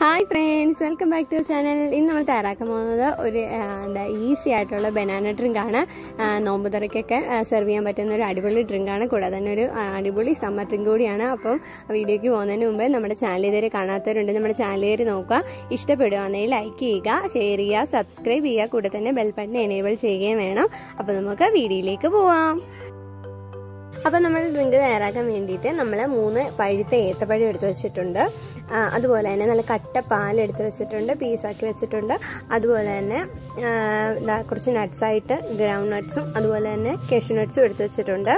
hi friends welcome back to channel ഇന്ന് നമ്മൾ തയ്യാറാക്കാൻ പോകുന്നത് ഒരു ആ, എന്താ ഈസി ആയിട്ടുള്ള ബനാന ഡ്രിങ്ക് ആണ് ആ, നോമ്പ് തുറക്കൊക്കെ സെർവ് ചെയ്യാൻ പറ്റുന്ന ഒരു അടിപൊളി ഡ്രിങ്ക് ആണ് കൂടാതെ തന്നെ ഒരു ആ, അടിപൊളി സമ്മർ ഡ്രിങ്ക് കൂടിയാണ് അപ്പം വീഡിയോയ്ക്ക് പോകുന്നതിന് മുമ്പ് നമ്മുടെ ചാനൽ ഇതുവരെ കാണാത്തവരുണ്ട് നമ്മുടെ ചാനൽ കയറി നോക്കുക ഇഷ്ടപ്പെടുകയാണെങ്കിൽ ലൈക്ക് ചെയ്യുക ഷെയർ ചെയ്യുക സബ്സ്ക്രൈബ് ചെയ്യുക കൂടെ തന്നെ ബെൽ ബട്ടൺ എനേബിൾ ചെയ്യുകയും വേണം അപ്പോൾ നമുക്ക് വീഡിയോയിലേക്ക് പോവാം അപ്പം നമ്മൾ ഡ്രിങ്ക് തയ്യാറാക്കാൻ വേണ്ടിയിട്ട് നമ്മൾ മൂന്ന് പഴുത്ത ഏത്തപ്പഴം എടുത്ത് വെച്ചിട്ടുണ്ട് ആ, അതുപോലെ തന്നെ നല്ല കട്ട പാൽ എടുത്ത് വെച്ചിട്ടുണ്ട് പീസാക്കി വെച്ചിട്ടുണ്ട് അതുപോലെ തന്നെ ആ, ദാ കുറച്ച് നട്ട്സായിട്ട് ഗ്രൗണ്ട് നട്ട്സും അതുപോലെ തന്നെ കെഷു നട്ട്സും എടുത്ത് വെച്ചിട്ടുണ്ട്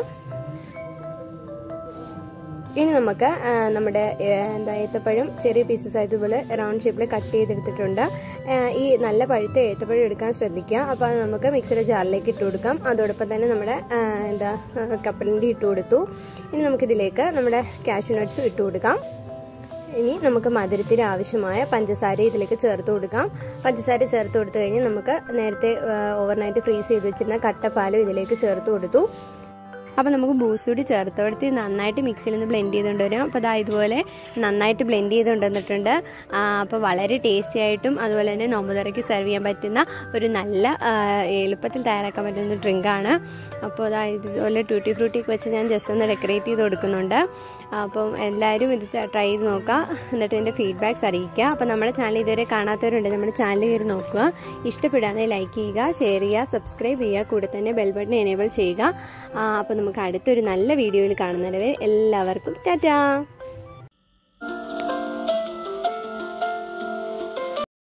ഇനി നമുക്ക് ആ, നമ്മുടെ ഏ, എന്താ ഏത്തപ്പഴം ചെറിയ പീസസ് ആയതുപോലെ റൗണ്ട് ഷേപ്പിൽ കട്ട് ചെയ്തെടുത്തിട്ടുണ്ട് ആ, ഈ നല്ല പഴുത്ത ഏത്തപ്പഴം എടുക്കാൻ ശ്രദ്ധിക്കുക അപ്പോൾ അത് നമുക്ക് മിക്സിയുടെ ജാറിലേക്ക് ഇട്ട് കൊടുക്കാം അതോടൊപ്പം തന്നെ നമ്മുടെ ആ, എന്താ കപ്പലിൻ്റെ ഇട്ട് കൊടുത്തു ഇനി നമുക്കിതിലേക്ക് നമ്മുടെ കാഷ്യൂ നട്ട്സും ഇട്ട് കൊടുക്കാം ഇനി നമുക്ക് മധുരത്തിന് ആവശ്യമായ പഞ്ചസാര ഇതിലേക്ക് ചേർത്ത് കൊടുക്കാം പഞ്ചസാര ചേർത്ത് കൊടുത്തു കഴിഞ്ഞാൽ നമുക്ക് നേരത്തെ ഓവർനൈറ്റ് ഫ്രീസ് ചെയ്ത് വെച്ചിരുന്ന കട്ടപ്പാലും ഇതിലേക്ക് ചേർത്ത് കൊടുത്തു അപ്പോൾ നമുക്ക് ബൂസ്റ്റ് കൂടി ചേർത്ത് കൊടുത്ത് നന്നായിട്ട് മിക്സിയിൽ നിന്ന് ബ്ലെൻഡ് ചെയ്തുകൊണ്ട് വരും അപ്പോൾ അതാ ഇതുപോലെ നന്നായിട്ട് ബ്ലെൻഡ് ചെയ്ത് കൊണ്ടുവന്നിട്ടുണ്ട് ആ, അപ്പോൾ വളരെ ടേസ്റ്റി ആയിട്ടും അതുപോലെ തന്നെ നോമ്പുതറയ്ക്ക് സെർവ് ചെയ്യാൻ പറ്റുന്ന ഒരു നല്ല ആ, എളുപ്പത്തിൽ തയ്യാറാക്കാൻ പറ്റുന്ന ഡ്രിങ്കാണ് അപ്പോൾ അതാ ഇതുപോലെ ട്യൂട്ടി ഫ്രൂട്ടിയൊക്കെ വെച്ച് ഞാൻ ജസ്റ്റ് ഒന്ന് ഡെക്കറേറ്റ് ചെയ്ത് കൊടുക്കുന്നുണ്ട് അപ്പം എല്ലാവരും ഇത് ട്രൈ ചെയ്ത് നോക്കുക എന്നിട്ട് എൻ്റെ ഫീഡ്ബാക്ക്സ് അറിയിക്കുക അപ്പോൾ നമ്മുടെ ചാനൽ ഇതുവരെ കാണാത്തവരുണ്ട് നമ്മുടെ ചാനൽ കയറി നോക്കുക ഇഷ്ടപ്പെടാതെ ലൈക്ക് ചെയ്യുക ഷെയർ ചെയ്യുക സബ്സ്ക്രൈബ് ചെയ്യുക കൂടെ തന്നെ ബെൽ ബട്ടൺ എനേബിൾ ചെയ്യുക അപ്പോൾ നമുക്ക് അടുത്തൊരു നല്ല വീഡിയോയിൽ കാണുന്നവരെ എല്ലാവർക്കും ടാറ്റാ